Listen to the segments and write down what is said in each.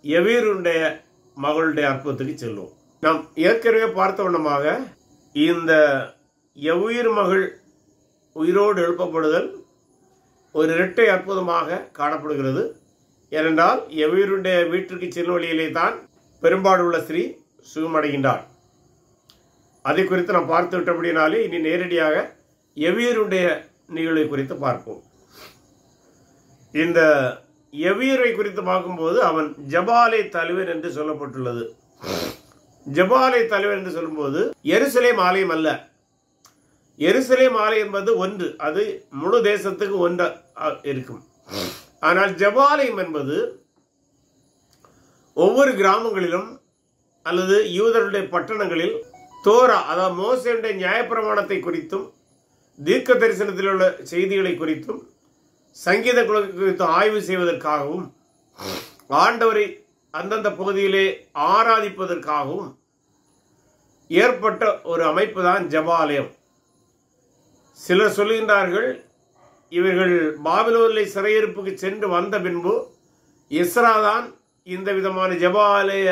எவீருடைய மகளுடைய அற்புதத்துக்கு செல்வோம் நாம் ஏற்கனவே பார்த்த வண்ணமாக இந்த எவ்வுயிர் மகள் உயிரோடு எழுப்பப்படுதல் ஒரு இரட்டை அற்புதமாக காணப்படுகிறது ஏனென்றால் எவ்வுயிருடைய வீட்டிற்கு செல்லும் வழியிலே தான் பெரும்பாடுள்ள ஸ்ரீ சுகமடைகின்றார் அதை குறித்து நாம் பார்த்து விட்டபடினாலே இனி நேரடியாக எவ்வியருடைய நிகழ்வை குறித்து பார்ப்போம் இந்த எவ்வியரை குறித்து பார்க்கும்போது அவன் ஜபாலை தலைவன் என்று சொல்லப்பட்டுள்ளது ஜபாலை தலைவன் என்று சொல்லும்போது எருசலேம் ஆலயம் அல்ல எருசலேம் ஆலயம் என்பது ஒன்று அது முழு தேசத்துக்கு ஒன்று அ- இருக்கும் ஆனால் ஜபாலயம் என்பது ஒவ்வொரு கிராமங்களிலும் அல்லது யூதருடைய பட்டணங்களில் தோரா அதாவது மோசேனுடைய நியாயப்பிரமாணத்தை குறித்தும் தீர்க்க தரிசனத்தில் உள்ள செய்திகளை குறித்தும் சங்கீத குறித்து ஆய்வு செய்வதற்காகவும் ஆண்டவரை அந்தந்த பகுதியிலே ஆராதிப்பதற்காகவும் ஏற்பட்ட ஒரு அமைப்பு தான் ஜபாலயம் சிலர் சொல்லுகின்றார்கள் இவர்கள் பாபிலோனிலே சிறையிருப்புக்கு சென்று வந்த பின்பு இஸ்ரா தான் இந்த விதமான ஜபாலய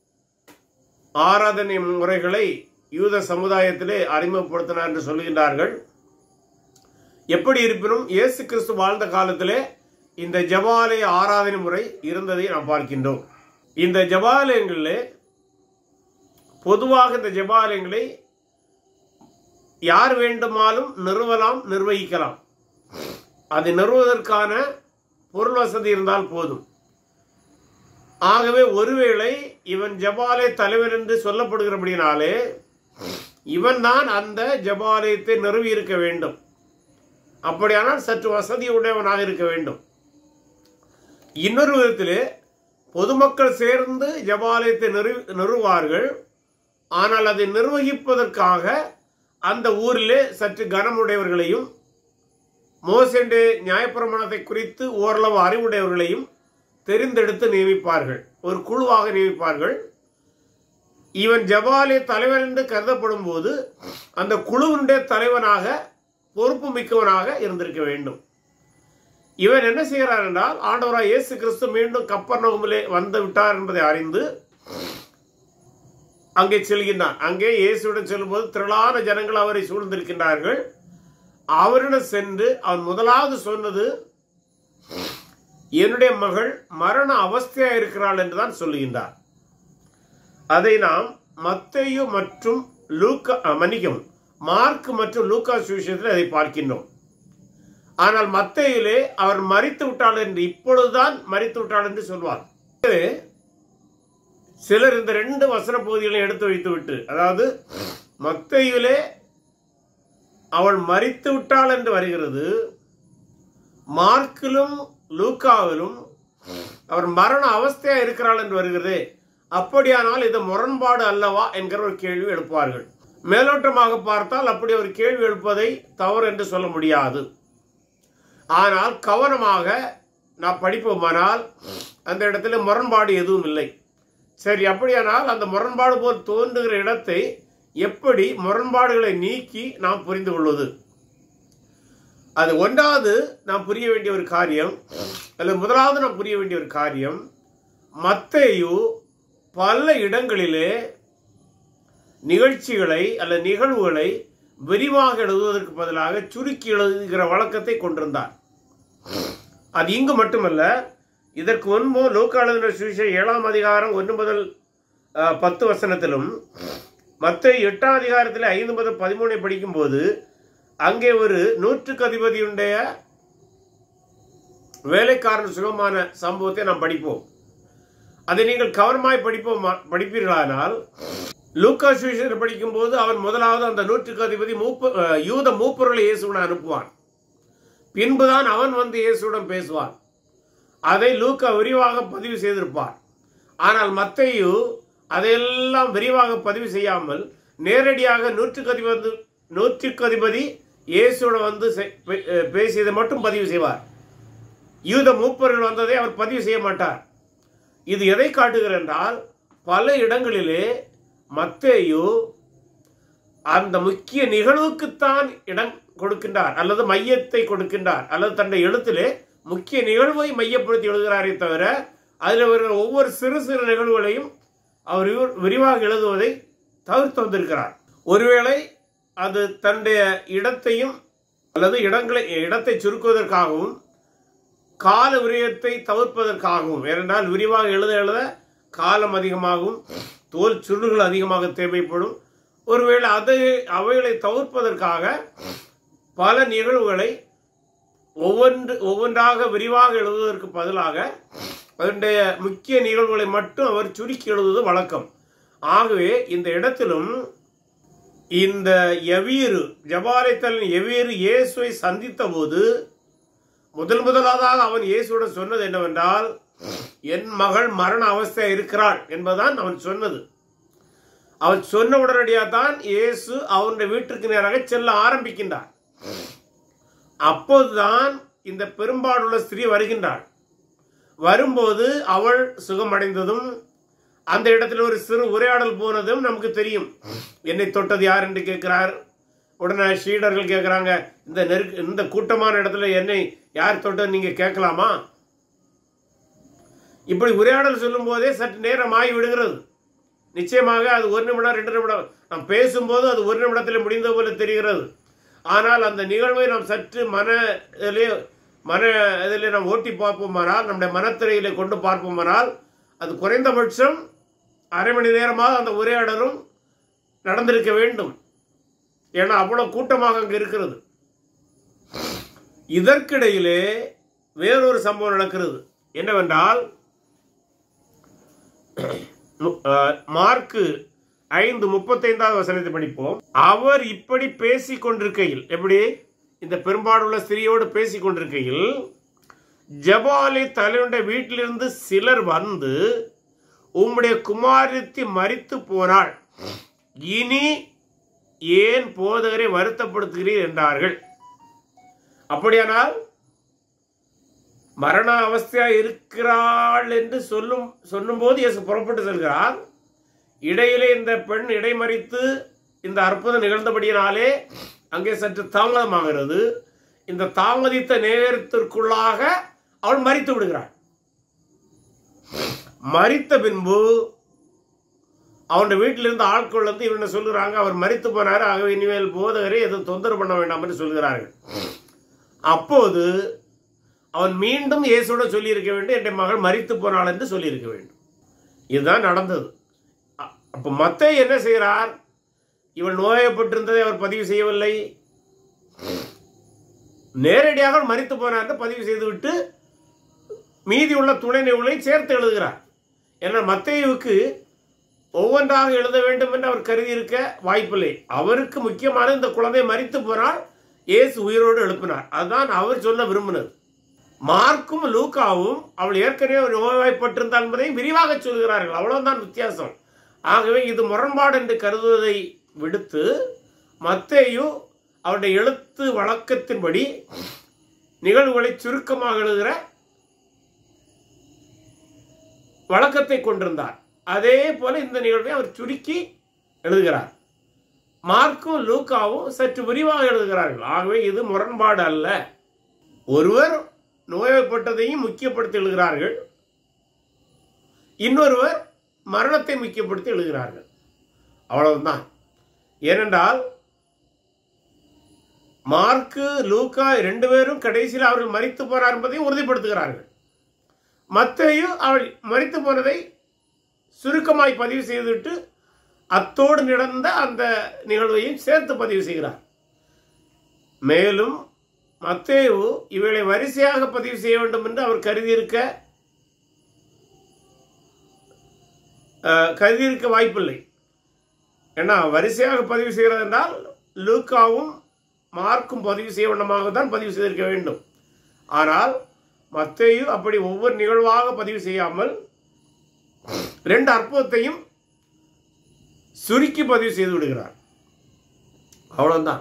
ஆராதனை முறைகளை யூத சமுதாயத்திலே அறிமுகப்படுத்தினார் என்று சொல்லுகின்றார்கள் எப்படி இருப்பினும் இயேசு கிறிஸ்து வாழ்ந்த காலத்திலே இந்த ஜபாலய ஆராதனை முறை இருந்ததை நாம் பார்க்கின்றோம் இந்த ஜபாலயங்களிலே பொதுவாக இந்த ஜபாலயங்களை யார் வேண்டுமானாலும் நிறுவலாம் நிர்வகிக்கலாம் அதை நிறுவுவதற்கான பொருள் வசதி இருந்தால் போதும் ஆகவே ஒருவேளை இவன் ஜபாலய தலைவர் என்று சொல்லப்படுகிறபடினாலே இவன் தான் அந்த ஜபாலயத்தை நிறுவி இருக்க வேண்டும் அப்படியானால் சற்று வசதி உடையவனாக இருக்க வேண்டும் இன்னொரு விதத்திலே பொதுமக்கள் சேர்ந்து ஜபாலயத்தை நிறு நிறுவார்கள் ஆனால் அதை நிர்வகிப்பதற்காக அந்த ஊரிலே சற்று கனமுடையவர்களையும் மோசேண்டே நியாயப்பிரமாணத்தை குறித்து ஓரளவு அறிவுடையவர்களையும் தெரிந்தெடுத்து நியமிப்பார்கள் ஒரு குழுவாக நியமிப்பார்கள் இவன் ஜபாலே தலைவன் என்று கருதப்படும் போது அந்த குழுவினுடைய தலைவனாக பொறுப்பு மிக்கவனாக இருந்திருக்க வேண்டும் இவன் என்ன செய்கிறார் என்றால் ஆண்டவராய் இயேசு கிறிஸ்து மீண்டும் கப்பர் நோகுமிலே வந்து விட்டார் என்பதை அறிந்து அங்கே செல்கின்றான் அங்கே இயேசுடன் செல்லும்போது திரளான ஜனங்கள் அவரை சூழ்ந்திருக்கின்றார்கள் அவரிடம் சென்று அவன் முதலாவது சொன்னது என்னுடைய மகள் மரண அவஸ்தையா இருக்கிறாள் என்றுதான் சொல்லுகின்றார் அதை நாம் மத்தேயு மற்றும் லூக்கா அஹ், மன்னிக்கவும் மார்க் மற்றும் லூக்கா சுவிசேஷத்தில் அதை பார்க்கின்றோம் ஆனால் மத்தேயிலே அவர் மறித்து விட்டாள் என்று இப்பொழுதுதான் மறித்து விட்டாள் என்று சொல்வார் எனவே, சிலர் இந்த ரெண்டு வசன பகுதிகளையும் எடுத்து வைத்துவிட்டு அதாவது மத்தேயிலே அவள் மறித்து விட்டாள் என்று வருகிறது மார்க்கிலும் லூக்காவிலும் அவர் மரண அவஸ்தையா இருக்கிறாள் என்று வருகிறது அப்படியானால் இது முரண்பாடு அல்லவா என்கிற ஒரு கேள்வி எழுப்புவார்கள் மேலோட்டமாக பார்த்தால் அப்படி ஒரு கேள்வி எழுப்பதை தவறு என்று சொல்ல முடியாது ஆனால் கவனமாக நாம் படிப்போமானால் அந்த இடத்துல முரண்பாடு எதுவும் இல்லை சரி அப்படியானால் அந்த முரண்பாடு போல் தோன்றுகிற இடத்தை எப்படி முரண்பாடுகளை நீக்கி நாம் புரிந்து கொள்வது அது ஒன்றாவது நாம் புரிய வேண்டிய ஒரு காரியம் அல்லது முதலாவது நாம் புரிய வேண்டிய ஒரு காரியம் மத்தேயு பல இடங்களிலே நிகழ்ச்சிகளை அல்லது நிகழ்வுகளை விரிவாக எழுதுவதற்கு பதிலாக சுருக்கி எழுதுகிற வழக்கத்தை கொண்டிருந்தார் அது இங்கு மட்டுமல்ல இதற்கு முன்பு லூக்காளுதின சுவிசேஷ ஏழாம் அதிகாரம் ஒன்று முதல் அஹ், பத்து வசனத்திலும் மற்ற எட்டாம் அதிகாரத்தில் ஐந்து முதல் பதிமூணை படிக்கும்போது அங்கே ஒரு நூற்றுக்கு அதிபதியுடைய வேலைக்காரன் சுகமான சம்பவத்தை நாம் படிப்போம் அதை நீங்கள் கவனமாய் படிப்போம் படிப்பீர்களானால் லூக்கா சுவிசேஷர் படிக்கும்போது அவன் முதலாவது அந்த நூற்றுக்கு அதிபதி மூப்ப அஹ், யூத மூப்பர்களை இயேசுடன் அனுப்புவான் பின்புதான் அவன் வந்து இயேசுடன் பேசுவான் அதை லூக்கா விரிவாக பதிவு செய்திருப்பார் ஆனால் மத்தேயு அதையெல்லாம் விரிவாக பதிவு செய்யாமல் நேரடியாக நூற்றுக்கு அதிபதி நூற்றுக்கு அதிபதி இயேசுடன் வந்து செ- பே- அஹ் பேசியதை மட்டும் பதிவு செய்வார் யூத மூப்பர்கள் வந்ததை அவர் பதிவு செய்ய மாட்டார் இது எதை காட்டுகிறது என்றால் பல இடங்களிலே மத்தேயு அந்த முக்கிய நிகழ்வுக்குத்தான் இடம் கொடுக்கின்றார் அல்லது மையத்தை கொடுக்கின்றார் அல்லது தன்னுடைய எழுத்திலே முக்கிய நிகழ்வை மையப்படுத்தி எழுதுகிறாரே தவிர அதில் வருகிற ஒவ்வொரு சிறு சிறு நிகழ்வுகளையும் அவர் விவ- விரிவாக எழுதுவதை தவிர்த்து வந்திருக்கிறார் ஒருவேளை அது தன்னுடைய இடத்தையும் அல்லது இடங்களை இடத்தை சுருக்குவதற்காகவும் கால விரயத்தை தவிர்ப்பதற்காகவும் ஏனென்றால் விரிவாக எழுத எழுத காலம் அதிகமாகும் தோல் சுருள்கள் அதிகமாக தேவைப்படும் ஒருவேளை அதை அவைகளை தவிர்ப்பதற்காக பல நிகழ்வுகளை ஒவ்வொன்று ஒவ்வொன்றாக விரிவாக எழுதுவதற்கு பதிலாக அதனுடைய முக்கிய நிகழ்வுகளை மட்டும் அவர் சுருக்கி எழுதுவது வழக்கம் ஆகவே இந்த இடத்திலும் இந்த எவீரு ஜபாலைத்தலின் எவீரு இயேசுவை சந்தித்த போது முதல் முதலாவதாக அவன் இயேசுடன் சொன்னது என்னவென்றால் என் மகள் மரண அவஸ்தை இருக்கிறாள் என்பதுதான் அவன் சொன்னது அவன் சொன்ன உடனடியாக தான் இயேசு அவனுடைய வீட்டிற்கு நேராக செல்ல ஆரம்பிக்கின்றார் அப்போதுதான் இந்த பெரும்பாடுள்ள ஸ்திரீ வருகின்றாள் வரும்போது அவள் சுகமடைந்ததும் அந்த இடத்துல ஒரு சிறு உரையாடல் போனதும் நமக்கு தெரியும் என்னை தொட்டது யார் என்று கேட்கிறார் உடனே ஷீடர்கள் கேட்குறாங்க இந்த நெருக்கு இந்த கூட்டமான இடத்துல என்னை யார் தொட்டது நீங்க கேட்கலாமா இப்படி உரையாடல் சொல்லும் போதே சற்று நேரம் ஆகி விடுகிறது நிச்சயமாக அது ஒரு நிமிடம் ரெண்டு நிமிடம் நாம் பேசும்போது அது ஒரு நிமிடத்தில் முடிந்தது போல தெரிகிறது ஆனால் அந்த நிகழ்வை நாம் சற்று மன இதிலே மன இதில் நாம் ஓட்டி பார்ப்போமானால் நம்முடைய மனத்திரையிலே கொண்டு பார்ப்போமானால் அது குறைந்தபட்சம் அரை மணி நேரமாக அந்த உரையாடலும் நடந்திருக்க வேண்டும் ஏன்னா அவ்வளவு கூட்டமாக அங்கு இருக்கிறது இதற்கிடையிலே வேறொரு சம்பவம் நடக்கிறது என்னவென்றால் அஹ், மார்க்கு ஐந்து முப்பத்தைந்தாவது வசனத்தை படிப்போம் அவர் இப்படி பேசிக் கொண்டிருக்கையில் எப்படி இந்த பெரும்பாடுள்ள ஸ்திரியோடு பேசிக் கொண்டிருக்கையில் ஜபாலி தலைவனுடைய வீட்டிலிருந்து சிலர் வந்து உம்முடைய குமாரத்தி மரித்து போனாள் இனி ஏன் போதகரை வருத்தப்படுத்துகிறீர் என்றார்கள் அப்படியானால் மரண அவஸ்தையா இருக்கிறாள் என்று சொல்லும் சொல்லும்போது இயேசு புறப்பட்டு செல்கிறார் இடையிலே இந்த பெண் இடைமறித்து இந்த அற்புதம் நிகழ்ந்தபடியினாலே அங்கே சற்று தாமதமாகிறது இந்த தாமதித்த நேரத்திற்குள்ளாக அவள் மறித்து விடுகிறாள் மறித்த பின்பு அவனுடைய வீட்டில் இருந்த ஆட்கள் வந்து இவனை சொல்லுறாங்க அவர் மறித்து போனார் ஆகவே இனிமேல் போதகரை எதுவும் தொந்தரவு பண்ண வேண்டாம் என்று சொல்கிறார்கள் அப்போது அவன் மீண்டும் இயேசுட சொல்லியிருக்க வேண்டும் என் மகள் மறித்து போனாள் என்று சொல்லியிருக்க வேண்டும் இதுதான் நடந்தது அ- அப்ப மத்த என்ன செய்கிறார் இவள் நோயப்பட்டிருந்ததை அவர் பதிவு செய்யவில்லை நேரடியாக அவள் மறித்து போனார் என்று பதிவு செய்துவிட்டு மீதி உள்ள துணை நிகழ்வுகளை சேர்த்து எழுதுகிறார் ஏன்னா மத்தேயுவுக்கு ஒவ்வொன்றாக எழுத வேண்டும் என்று அவர் கருதி இருக்க வாய்ப்பில்லை அவருக்கு முக்கியமான இந்த குழந்தை மறித்து போனால் இயேசு உயிரோடு எழுப்பினார் அதுதான் அவர் சொல்ல விரும்பினது மார்க்கும் லூக்காவும் அவள் ஏற்கனவே ஒரு நோய்வாய்ப்பட்டிருந்தாள் என்பதை விரிவாக சொல்கிறார்கள் அவ்வளவுதான் வித்தியாசம் ஆகவே இது முரண்பாடு என்று கருதுவதை விடுத்து மத்தேயு அவருடைய எழுத்து வழக்கத்தின்படி நிகழ்வுகளை சுருக்கமாக எழுதுகிற வழக்கத்தை கொண்டிருந்தார் அதே போல இந்த நிகழ்வை அவர் சுருக்கி எழுதுகிறார் மார்க்கும் லூக்காவும் சற்று விரிவாக எழுதுகிறார்கள் ஆகவே இது முரண்பாடு அல்ல ஒருவர் நோய்வாய்ப்பட்டதையும் முக்கியப்படுத்தி எழுதுகிறார்கள் இன்னொருவர் மரணத்தை முக்கியப்படுத்தி எழுதுகிறார்கள் அவ்வளவுதான் ஏனென்றால் மார்க்கு லூக்கா ரெண்டு பேரும் கடைசியில் அவர்கள் மறித்து போனார் என்பதையும் உறுதிப்படுத்துகிறார்கள் மத்தேயு அவள் மறித்து போனதை சுருக்கமாய் பதிவு செய்துவிட்டு அத்தோடு நடந்த அந்த நிகழ்வையும் சேர்த்து பதிவு செய்கிறார் மேலும் மத்தேயு இவளை வரிசையாக பதிவு செய்ய வேண்டும் என்று அவர் கருதியிருக்க அஹ், கருதியிருக்க வாய்ப்பில்லை ஏன்னா வரிசையாக பதிவு செய்கிறது என்றால் லூக்காவும் மார்க்கும் பதிவு செய்ய வண்ணமாக தான் பதிவு செய்திருக்க வேண்டும் ஆனால் மத்தேயு அப்படி ஒவ்வொரு நிகழ்வாக பதிவு செய்யாமல் ரெண்டு அற்புதத்தையும் சுருக்கி பதிவு செய்து விடுகிறார் அவ்வளவுதான்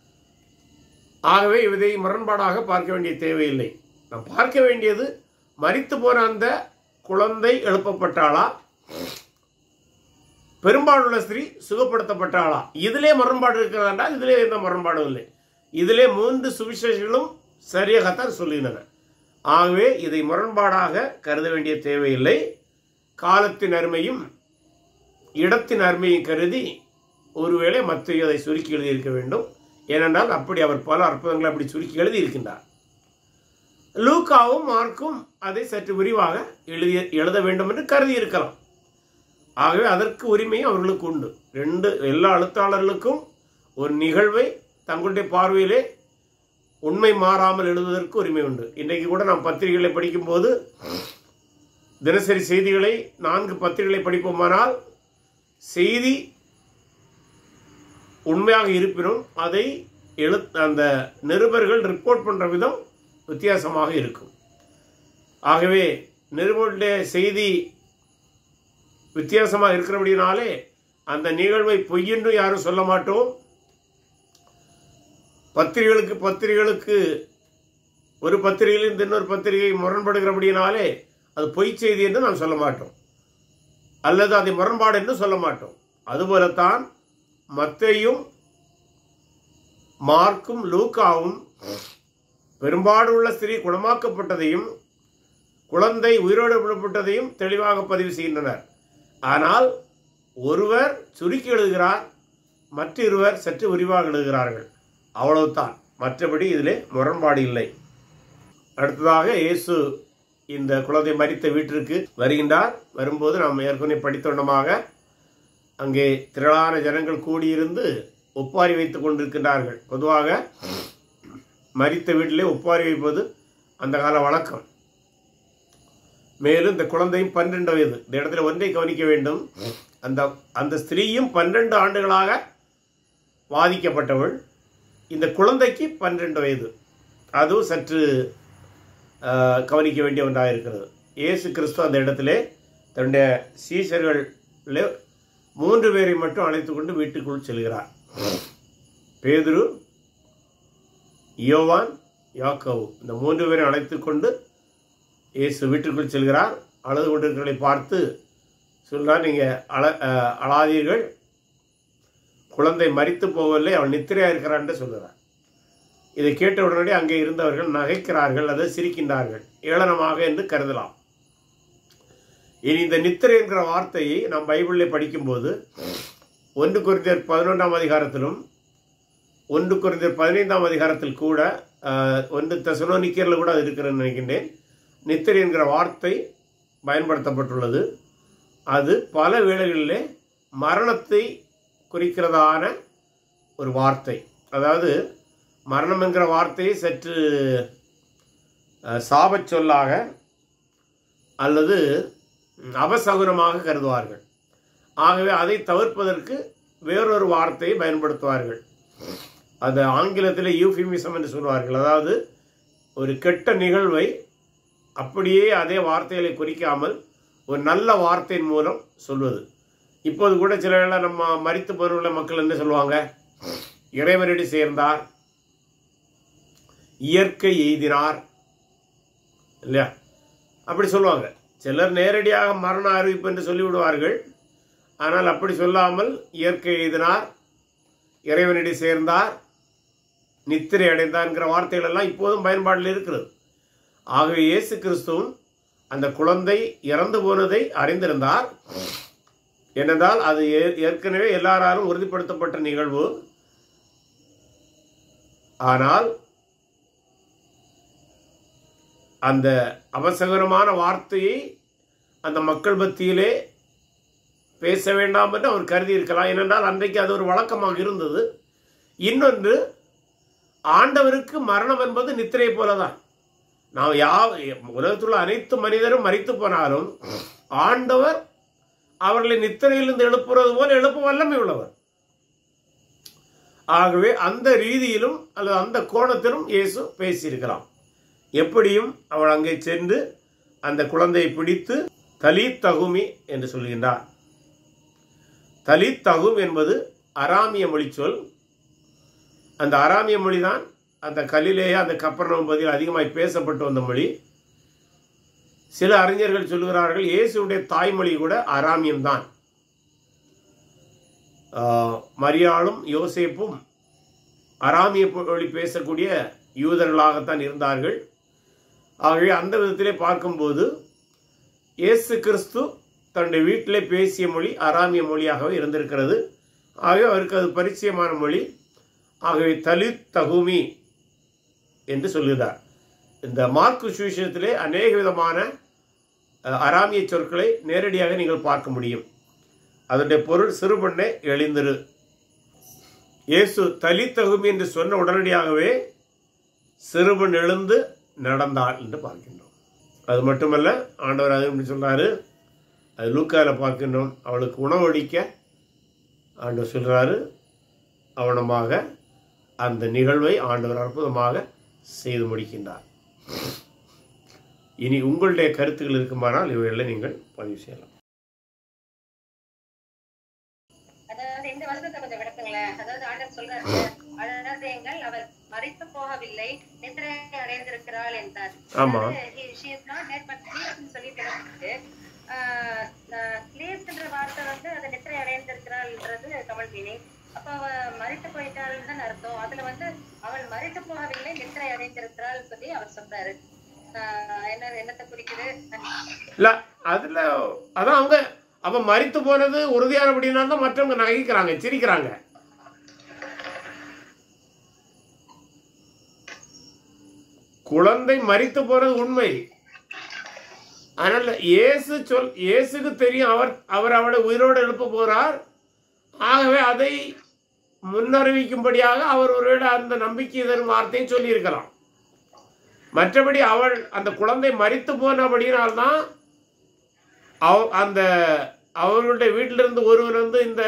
ஆகவே இதை முரண்பாடாக பார்க்க வேண்டிய தேவையில்லை நாம் பார்க்க வேண்டியது மரித்து போன அந்த குழந்தை எழுப்பப்பட்டாளா பெரும்பாலுள்ள ஸ்திரீ சுகப்படுத்தப்பட்டாளா இதிலே முரண்பாடு இருக்கிறதா என்றால் இதிலே எந்த முரண்பாடும் இல்லை இதிலே மூன்று சுவிசேஷங்களும் சரியாகத்தான் சொல்லுகின்றன ஆகவே இதை முரண்பாடாக கருத வேண்டிய தேவையில்லை காலத்தின் அருமையும் இடத்தின் அருமையும் கருதி ஒருவேளை மத்திய அதை சுருக்கி எழுதியிருக்க வேண்டும் ஏனென்றால் அப்படி அவர் பல அற்புதங்களை அப்படி சுருக்கி எழுதியிருக்கின்றார் லூக்காவும் மார்க்கும் அதை சற்று விரிவாக எழுதிய எழுத வேண்டும் என்று கருதி இருக்கலாம் ஆகவே அதற்கு உரிமையும் அவர்களுக்கு உண்டு ரெண்டு எல்லா எழுத்தாளர்களுக்கும் ஒரு நிகழ்வை தங்களுடைய பார்வையிலே உண்மை மாறாமல் எழுதுவதற்கு உரிமை உண்டு இன்றைக்கு கூட நாம் பத்திரிகைகளை படிக்கும்போது தினசரி செய்திகளை நான்கு பத்திரிகைகளை படிப்போமானால் செய்தி உண்மையாக இருப்பினும் அதை எழு அந்த நிருபர்கள் ரிப்போர்ட் பண்ணுற விதம் வித்தியாசமாக இருக்கும் ஆகவே நிருபருடைய செய்தி வித்தியாசமாக இருக்கிறபடினாலே அந்த நிகழ்வை பொய்யென்று யாரும் சொல்ல மாட்டோம் பத்திரிகைகளுக்கு பத்திரிகைகளுக்கு ஒரு பத்திரிகையிலிருந்து இன்னொரு பத்திரிகை முரண்படுகிறபடினாலே அது பொய் செய்தி என்று நாம் சொல்ல மாட்டோம் அல்லது அதை முரண்பாடு என்று சொல்ல மாட்டோம் அதுபோலத்தான் மத்தையும் மார்க்கும் லூக்காவும் பெரும்பாடு உள்ள ஸ்திரீ குணமாக்கப்பட்டதையும் குழந்தை உயிரோடு விடப்பட்டதையும் தெளிவாக பதிவு செய்கின்றனர் ஆனால் ஒருவர் சுருக்கி எழுதுகிறார் மற்றொருவர் சற்று விரிவாக எழுதுகிறார்கள் அவ்வளவுதான் மற்றபடி இதிலே முரண்பாடு இல்லை அடுத்ததாக இயேசு இந்த குழந்தை மரித்த வீட்டிற்கு வருகின்றார் வரும்போது நாம் ஏற்கனவே படித்தோண்டமாக அங்கே திரளான ஜனங்கள் கூடியிருந்து ஒப்பாரி வைத்துக் கொண்டிருக்கின்றார்கள் பொதுவாக மரித்த வீட்டிலே ஒப்பாரி வைப்பது அந்த கால வழக்கம் மேலும் இந்த குழந்தையும் பன்னிரண்டு வயது இந்த இடத்துல ஒன்றை கவனிக்க வேண்டும் அந்த அந்த ஸ்திரீயும் பன்னிரண்டு ஆண்டுகளாக வாதிக்கப்பட்டவள் இந்த குழந்தைக்கு பன்னிரண்டு வயது அதுவும் சற்று ஆஹ், கவனிக்க வேண்டிய ஒன்றாக இருக்கிறது இயேசு கிறிஸ்து அந்த இடத்திலே தன்னுடைய சீஷர்களில் மூன்று பேரை மட்டும் அழைத்து கொண்டு வீட்டுக்குள் செல்கிறார் பேதுரு யோவான் யாக்கோவு இந்த மூன்று பேரை அழைத்து கொண்டு இயேசு வீட்டுக்குள் செல்கிறார் அழுது கொண்டிருக்கிறதை பார்த்து சொல்றார் நீங்கள் அழ அஹ், அழாதீர்கள் குழந்தை மரித்து போகவில்லை அவன் நித்திரையா இருக்கிறான் என்று சொல்கிறார் இதை கேட்ட உடனே அங்கே இருந்தவர்கள் நகைக்கிறார்கள் அதை சிரிக்கின்றார்கள் ஏளனமாக என்று கருதலாம் இனி இந்த நித்திரை என்கிற வார்த்தையை நாம் பைபிளில் படிக்கும்போது ஒன்று குறிந்தர் பதினொன்றாம் அதிகாரத்திலும் ஒன்று குறிந்தர் பதினைந்தாம் அதிகாரத்தில் கூட ஆஹ், ஒன்று தெசலோனிக்கரில் கூட அது இருக்கிறதுன்னு நினைக்கின்றேன் நித்திரை என்கிற வார்த்தை பயன்படுத்தப்பட்டுள்ளது அது பல வேளைகளிலே மரணத்தை குறிக்கிறதான ஒரு வார்த்தை அதாவது மரணம் என்கிற வார்த்தையை சற்று அஹ், சாபச் சொல்லாக அல்லது அபசகுனமாக கருதுவார்கள் ஆகவே அதை தவிர்ப்பதற்கு வேறொரு வார்த்தையை பயன்படுத்துவார்கள் அது ஆங்கிலத்தில் யூஃபிமிசம் என்று சொல்வார்கள் அதாவது ஒரு கெட்ட நிகழ்வை அப்படியே அதே வார்த்தைகளை குறிக்காமல் ஒரு நல்ல வார்த்தையின் மூலம் சொல்வது இப்போது கூட சில வேளை நம்ம மரித்து போருள்ள மக்கள் என்ன சொல்லுவாங்க இறைவனடி சேர்ந்தார் இயற்கை எய்தினார் இல்லையா அப்படி சொல்லுவாங்க சிலர் நேரடியாக மரண அறிவிப்பு என்று சொல்லிவிடுவார்கள் ஆனால் அப்படி சொல்லாமல் இயற்கை எய்தினார் இறைவனடி சேர்ந்தார் நித்திரை அடைந்தார்ங்கிற வார்த்தைகள் எல்லாம் இப்போதும் பயன்பாட்டில் இருக்கிறது ஆகவே இயேசு கிறிஸ்துவும் அந்த குழந்தை இறந்து போனதை அறிந்திருந்தார் ஏனென்றால் அது ஏ- ஏற்கனவே எல்லாராலும் உறுதிப்படுத்தப்பட்ட நிகழ்வு ஆனால் அந்த அவசகரமான வார்த்தையை அந்த மக்கள் மத்தியிலே பேச வேண்டாம் என்று அவர் கருதி இருக்கலாம் ஏனென்றால் அன்றைக்கு அது ஒரு வழக்கமாக இருந்தது இன்னொன்று ஆண்டவருக்கு மரணம் என்பது நித்திரை போலதான் நாம் யா உலகத்துள்ள அனைத்து மனிதரும் மரித்து போனாலும் ஆண்டவர் அவர்களை நித்திரையிலிருந்து எழுப்புறது போல எழுப்ப வல்லமை உள்ளவர் ஆகவே அந்த ரீதியிலும் அல்லது அந்த கோணத்திலும் இயேசு பேசியிருக்கலாம் எப்படியும் அவள் அங்கே சென்று அந்த குழந்தையை பிடித்து தலீத் தகுமி என்று சொல்கின்றார் தலீத் தகும் என்பது அராமிய மொழிச்சொல் அந்த அராமிய மொழிதான் அந்த கலிலேயே அந்த கப்பர்ணம் பதில் அதிகமாய் பேசப்பட்டு வந்த மொழி சில அறிஞர்கள் சொல்கிறார்கள் இயேசுடைய தாய்மொழி கூட அராமியம் தான் மரியாளும் யோசேப்பும் அராமிய மொழி பேசக்கூடிய யூதர்களாகத்தான் இருந்தார்கள் ஆகவே அந்த விதத்திலே பார்க்கும்போது இயேசு கிறிஸ்து தன்னுடைய வீட்டிலே பேசிய மொழி அராமிய மொழியாகவே இருந்திருக்கிறது ஆகவே அவருக்கு அது பரிச்சயமான மொழி ஆகவே தலித் தகுமி என்று சொல்லுகிறார் இந்த மார்க்கு சுவிசேஷத்திலே அநேக விதமான அஹ், அராமிய சொற்களை நேரடியாக நீங்கள் பார்க்க முடியும் அதனுடைய பொருள் சிறுபண்ணே எழுந்திரு இயேசு தலித் தகுமி என்று சொன்ன உடனடியாகவே சிறுவன் எழுந்து நடந்தாள் என்று பார்க்கின்றோம் அது மட்டுமல்ல ஆண்டவர் அது எப்படி சொல்றாரு அது லூக்காவில் பார்க்கின்றோம் அவளுக்கு உணவளிக்க ஆண்டவர் சொல்றாரு அவனமாக அந்த நிகழ்வை ஆண்டவர் அற்புதமாக செய்து முடிக்கின்றார் இனி உங்களுடைய கருத்துக்கள் இருக்குமானால் இவைகளை நீங்கள் பதிவு செய்யலாம் அதாவது இந்த வசனத்தை கொஞ்சம் விளக்குங்களேன் அதாவது ஆண்டவர் சொல்றாரு அழாதேங்கள் அவர் மறித்து போகவில்லை நித்திரை அடைந்திருக்கிறாள் என்றார் ஆமா. She is not dead but ஸ்லீப்னு சொல்லி தெரிஞ்சுட்டு ஸ்லீப்ன்ற வார்த்தை வந்து அது நித்திரை அடைந்திருக்கிறாள்ன்றது தமிழ் மீனிங் அப்ப அவ மறித்து போயிட்டாள்னு தான் அர்த்தம் அதுல வந்து அவள் மறித்து போகவில்லை நித்திரை அடைந்திருக்கிறாள் சொல்லி அவர் சொல்றாரு ஆஹ் என்ன என்னத்தை குறிக்குது இல்ல அதுல அதான் அவங்க அவ மறித்து போனது உறுதியானபடினா தான் மற்றவங்க நகைக்கிறாங்க சிரிக்கிறாங்க குழந்தை மறித்து போறது உண்மை அதனால இயேசு சொல் இயேசுக்கு தெரியும் அவர் அவர் அவளை உயிரோடு எழுப்ப போறார் ஆகவே அதை முன்னறிவிக்கும்படியாக அவர் ஒருவேளை அந்த நம்பிக்கை தரும் வார்த்தையை சொல்லியிருக்கலாம் மற்றபடி அவள் அந்த குழந்தை மறித்து போனபடியினால்தான் அவ அந்த அவர்களுடைய வீட்டிலிருந்து ஒருவர் வந்து இந்த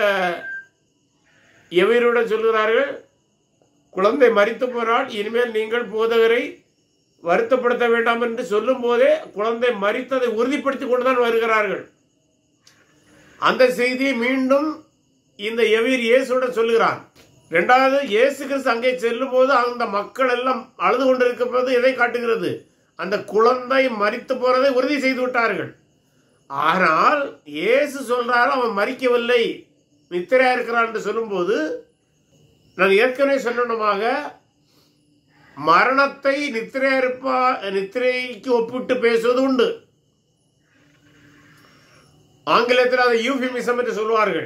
எவருடன் சொல்கிறார்கள் குழந்தை மறித்து போனால் இனிமேல் நீங்கள் போதகரை வருத்தப்படுத்த வேண்டாம் என்று சொல்லும் போதே குழந்தை மறித்ததை உறுதிப்படுத்திக் கொண்டுதான் வருகிறார்கள் அந்த செய்தியை மீண்டும் இந்த எவீர் இயேசுடன் சொல்லுகிறான் இரண்டாவது இயேசு கிறிஸ்து அங்கே செல்லும் போது அந்த மக்கள் எல்லாம் அழுது கொண்டிருக்கும் போது எதை காட்டுகிறது அந்த குழந்தை மறித்து போறதை உறுதி செய்து விட்டார்கள் ஆனால் இயேசு சொல்றாரு அவன் மறிக்கவில்லை நித்திரையா இருக்கிறான் என்று சொல்லும்போது நான் ஏற்கனவே சொன்னமாக மரணத்தை நித்திரையா இருப்பா நித்திரைக்கு ஒப்பிட்டு பேசுவது உண்டு ஆங்கிலத்தில் அதை யூஃபிமிசம் என்று சொல்வார்கள்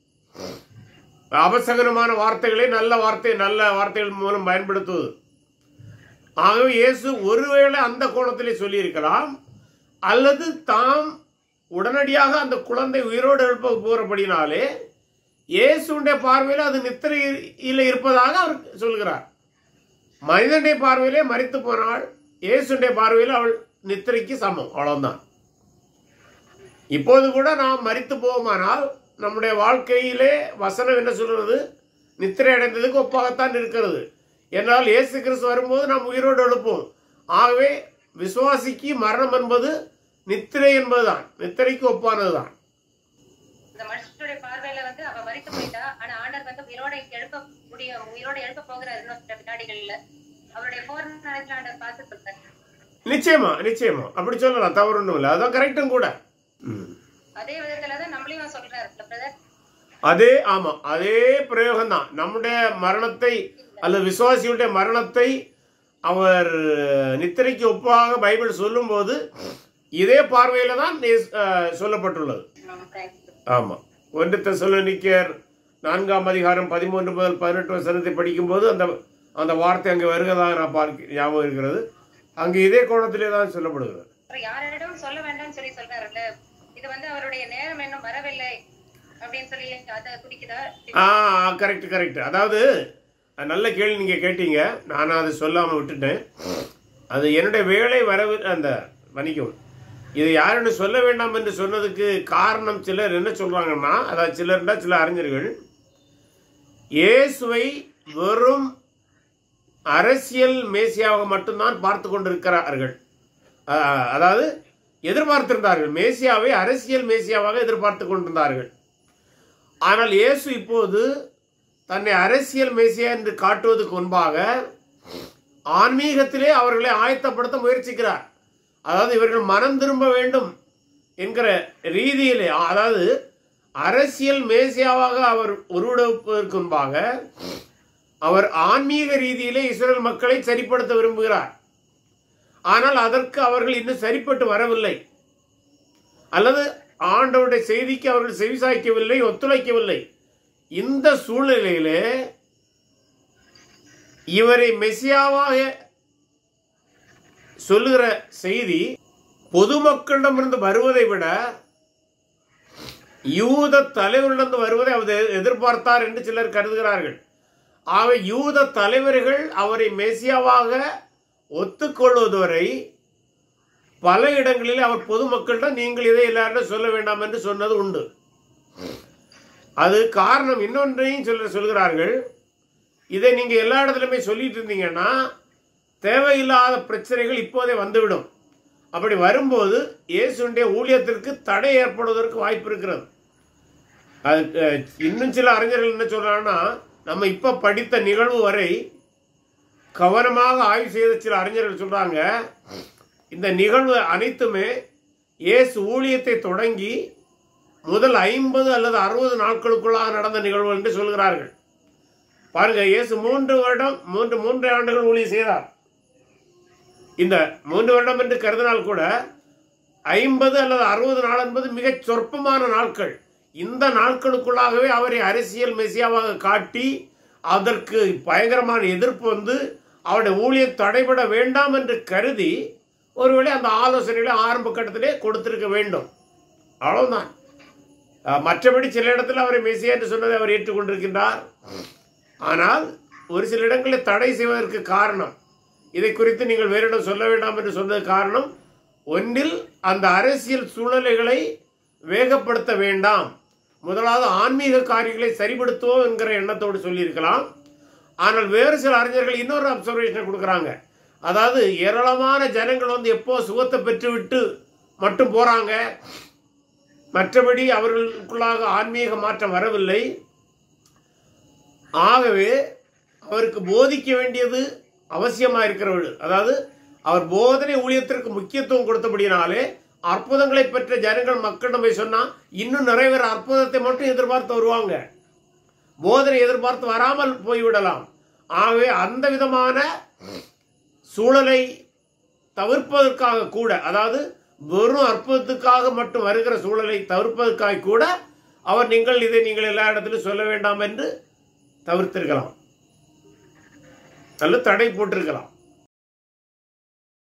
அபசகனமான வார்த்தைகளை நல்ல வார்த்தை நல்ல வார்த்தைகள் மூலம் பயன்படுத்துவது ஆகவே இயேசு ஒருவேளை அந்த கோணத்திலே சொல்லியிருக்கலாம் அல்லது தாம் உடனடியாக அந்த குழந்தை உயிரோடு எழுப்ப போகிறபடினாலே இயேசுடைய பார்வையில் அது நித்திரையில் இருப்பதாக அவர் சொல்கிறார் மனிதனுடைய பார்வையிலே மறித்து போனாள் இயேசுடைய பார்வையில் அவள் நித்திரைக்கு சமம் அவ்வளவுதான் இப்போது கூட நாம் மறித்து போவோமானால் நம்முடைய வாழ்க்கையிலே வசனம் என்ன சொல்கிறது நித்திரை அடைந்ததுக்கு ஒப்பாகத்தான் இருக்கிறது என்னால் இயேசு கிறிஸ்து வரும்போது நாம் உயிரோடு எழுப்போம் ஆகவே விசுவாசிக்கு மரணம் என்பது நித்திரை என்பதுதான் நித்திரைக்கு ஒப்பானதுதான் இந்த மனுஷனுடைய பார்வையில வந்து அவ மறித்து போயிட்டா ஆனா ஆண்டர் வந்து உயிரோட எழுப்ப முடியும் உயிரோட எழுப்ப போகிறார் இன்னும் சில வினாடிகள்ல அவருடைய போர் நேரத்துல ஆண்டர் பார்த்து சொல்றாரு நிச்சயமா நிச்சயமா அப்படி சொல்லலாம் தவறு ஒன்றும் இல்லை அதான் கரெக்டும் கூட ம். அதே விதத்துலதான் நம்மளையும் சொல்றாரு பிரதர் அதே ஆமா அதே பிரயோகம் தான் நம்முடைய மரணத்தை அல்லது விசுவாசியுடைய மரணத்தை அவர் நித்திரைக்கு ஒப்பாக பைபிள் சொல்லும்போது இதே பார்வையில தான் இயேசு- அஹ், சொல்லப்பட்டுள்ளது ஆமா ஒன்று தெசலோனிக்கர் நான்காம் அதிகாரம் பதிமூன்று முதல் பதினெட்டு வசனத்தை படிக்கும்போது அந்த அந்த வார்த்தை அங்கே வருகிறதாக நான் பார்க்க ஞாபகம் இருக்கிறது அங்கே இதே கோணத்திலே தான் சொல்லப்படுகிறது அப்புறம் யாரிடம் சொல்ல வேண்டாம்னு சொல்லி சொல்றாருல்ல இது வந்து அவருடைய நேரம் இன்னும் வரவில்லை அப்படின்னு சொல்லி அதை குறிக்குதா ஆ கரெக்ட் கரெக்ட் அதாவது அது நல்ல கேள்வி நீங்கள் கேட்டீங்க நான் அதை சொல்லாமல் விட்டுட்டேன் அது என்னுடைய வேலை வரவு அந்த மன்னிக்கும் இது யாருன்னு சொல்ல வேண்டாம் என்று சொன்னதுக்கு காரணம் சிலர் என்ன சொல்றாங்கன்னா அதாவது சிலர்னா சில அறிஞர்கள் இயேசுவை வெறும் அரசியல் மேசியாவாக மட்டும்தான் பார்த்து கொண்டிருக்கிறார்கள் அ- அதாவது எதிர்பார்த்திருந்தார்கள் மேசியாவை அரசியல் மேசியாவாக எதிர்பார்த்து கொண்டிருந்தார்கள் ஆனால் இயேசு இப்போது தன்னை அரசியல் மேசியா என்று காட்டுவதற்கு முன்பாக ஆன்மீகத்திலே அவர்களை ஆயத்தப்படுத்த முயற்சிக்கிறார் அதாவது இவர்கள் மனம் திரும்ப வேண்டும் என்கிற ரீதியிலே அதாவது அரசியல் மேசியாவாக அவர் உருவெடுப்பதற்கு முன்பாக அவர் ஆன்மீக ரீதியிலே இஸ்ரேல் மக்களை சரிப்படுத்த விரும்புகிறார் ஆனால் அதற்கு அவர்கள் இன்னும் சரிப்பட்டு வரவில்லை அல்லது ஆண்டவருடைய செய்திக்கு அவர்கள் செவிசாய்க்கவில்லை ஒத்துழைக்கவில்லை இந்த சூழ்நிலையிலே இவரை மெசியாவாக சொல்லுகிற செய்தி பொதுமக்களிடமிருந்து வருவதை விட யூத தலைவரிடமிருந்து வருவதை அவர் எதிர்பார்த்தார் என்று சிலர் கருதுகிறார்கள் ஆக யூத தலைவர்கள் அவரை மெசியாவாக ஒத்துக்கொள்வதுவரை பல இடங்களில் அவர் பொதுமக்களிடம் நீங்கள் இதை எல்லாரிடம் சொல்ல வேண்டாம் என்று சொன்னது உண்டு அது காரணம் இன்னொன்றையும் சிலர் சொல்கிறார்கள் இதை நீங்கள் எல்லா இடத்துலையுமே சொல்லிட்டு இருந்தீங்கன்னா தேவையில்லாத பிரச்சனைகள் இப்போதே வந்துவிடும் அப்படி வரும்போது இயேசுடைய ஊழியத்திற்கு தடை ஏற்படுவதற்கு வாய்ப்பு இருக்கிறது அது அஹ், இன்னும் சில அறிஞர்கள் என்ன சொல்றாங்கன்னா நம்ம இப்போ படித்த நிகழ்வு வரை கவனமாக ஆய்வு செய்த சில அறிஞர்கள் சொல்றாங்க இந்த நிகழ்வு அனைத்துமே இயேசு ஊழியத்தை தொடங்கி முதல் ஐம்பது அல்லது அறுபது நாட்களுக்குள்ளாக நடந்த நிகழ்வு என்று சொல்கிறார்கள் பாருங்க இயேசு மூன்று வருடம் மூன்று மூன்று ஆண்டுகள் ஊழியம் செய்தார் இந்த மூன்று வருடம் என்று கருதினால் கூட ஐம்பது அல்லது அறுபது நாள் என்பது மிகச் சொற்பமான நாட்கள் இந்த நாட்களுக்குள்ளாகவே அவரை அரசியல் மெசியாவாக காட்டி அதற்கு பயங்கரமான எதிர்ப்பு வந்து அவருடைய ஊழியம் தடைபட வேண்டாம் என்று கருதி ஒருவேளை அந்த ஆலோசனைகளை ஆரம்ப கட்டத்திலே கொடுத்திருக்க வேண்டும் அவ்வளவுதான் அஹ், மற்றபடி சில இடத்துல அவரை மெசியா என்று சொன்னதை அவர் ஏற்றுக்கொண்டிருக்கின்றார் ஆனால் ஒரு சில இடங்களில் தடை செய்வதற்கு காரணம் இதை குறித்து நீங்கள் வேறிடம் சொல்ல வேண்டாம் என்று சொன்னது காரணம் ஒன்றில் அந்த அரசியல் சூழ்நிலைகளை வேகப்படுத்த வேண்டாம் முதலாவது ஆன்மீக காரியங்களை சரிப்படுத்துவோம் என்கிற எண்ணத்தோடு சொல்லியிருக்கலாம் ஆனால் வேறு சில அறிஞர்கள் இன்னொரு அப்சர்வேஷனை கொடுக்குறாங்க அதாவது ஏராளமான ஜனங்கள் வந்து எப்போ சுகத்தை பெற்றுவிட்டு மட்டும் போறாங்க மற்றபடி அவர்களுக்குள்ளாக ஆன்மீக மாற்றம் வரவில்லை ஆகவே அவருக்கு போதிக்க வேண்டியது அவசியமாக இருக்கிறவர்கள் அதாவது அவர் போதனை ஊழியத்திற்கு முக்கியத்துவம் கொடுத்தபடினாலே அற்புதங்களை பெற்ற ஜனங்கள் மக்களிடம் போய் சொன்னா இன்னும் நிறைவேற அற்புதத்தை மட்டும் எதிர்பார்த்து வருவாங்க போதனை எதிர்பார்த்து வராமல் போய்விடலாம் ஆகவே அந்த விதமான சூழலை தவிர்ப்பதற்காக கூட அதாவது வெறும் அற்புதத்துக்காக மட்டும் வருகிற சூழலை தவிர்ப்பதற்காக கூட அவர் நீங்கள் இதை நீங்கள் எல்லா இடத்திலும் சொல்ல வேண்டாம் என்று தவிர்த்திருக்கலாம் அல்லது தடை போட்டிருக்கலாம்